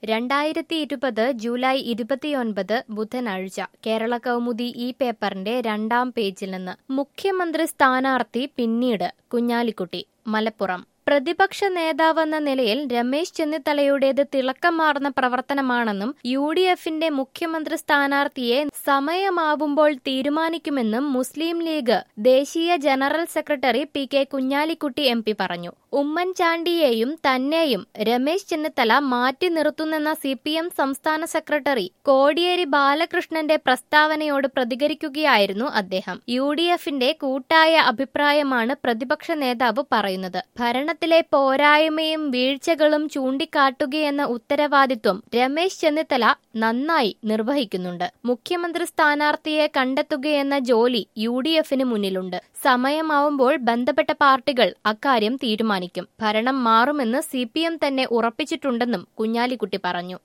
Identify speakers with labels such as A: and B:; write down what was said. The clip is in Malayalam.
A: രണ്ടായിരത്തി ഇരുപത് ജൂലൈ ഇരുപത്തിയൊൻപത് ബുധനാഴ്ച കേരള കൗമുദി ഈ പേപ്പറിന്റെ രണ്ടാം പേജിൽ നിന്ന് മുഖ്യമന്ത്രി സ്ഥാനാർത്ഥി പിന്നീട് കുഞ്ഞാലിക്കുട്ടി മലപ്പുറം പ്രതിപക്ഷ നേതാവെന്ന നിലയിൽ രമേശ് ചെന്നിത്തലയുടേത് തിളക്കമാർന്ന പ്രവർത്തനമാണെന്നും യു ഡി എഫിന്റെ മുഖ്യമന്ത്രി സ്ഥാനാർത്ഥിയെ സമയമാവുമ്പോൾ തീരുമാനിക്കുമെന്നും മുസ്ലിം ലീഗ് ദേശീയ general secretary P K Kunhalikutty M P പറഞ്ഞു ഉമ്മൻചാണ്ടിയെയും തന്നെയും രമേശ് ചെന്നിത്തല മാറ്റി നിർത്തുന്നെന്ന സി പി എം സംസ്ഥാന സെക്രട്ടറി കോടിയേരി ബാലകൃഷ്ണന്റെ പ്രസ്താവനയോട് പ്രതികരിക്കുകയായിരുന്നു അദ്ദേഹം യു ഡി എഫിന്റെ കൂട്ടായ അഭിപ്രായമാണ് പ്രതിപക്ഷ നേതാവ് പറയുന്നത് ഭരണത്തിലെ പോരായ്മയും വീഴ്ചകളും ചൂണ്ടിക്കാട്ടുകയെന്ന ഉത്തരവാദിത്വം രമേശ് ചെന്നിത്തല നന്നായി നിർവഹിക്കുന്നുണ്ട് മുഖ്യമന്ത്രി സ്ഥാനാർത്ഥിയെ കണ്ടെത്തുകയെന്ന ജോലി യു ഡി എഫിന് മുന്നിലുണ്ട് സമയമാവുമ്പോൾ ബന്ധപ്പെട്ട പാർട്ടികൾ അക്കാര്യം തീരുമാനിക്കും ഭരണം മാറുമെന്ന് സി തന്നെ ഉറപ്പിച്ചിട്ടുണ്ടെന്നും കുഞ്ഞാലിക്കുട്ടി പറഞ്ഞു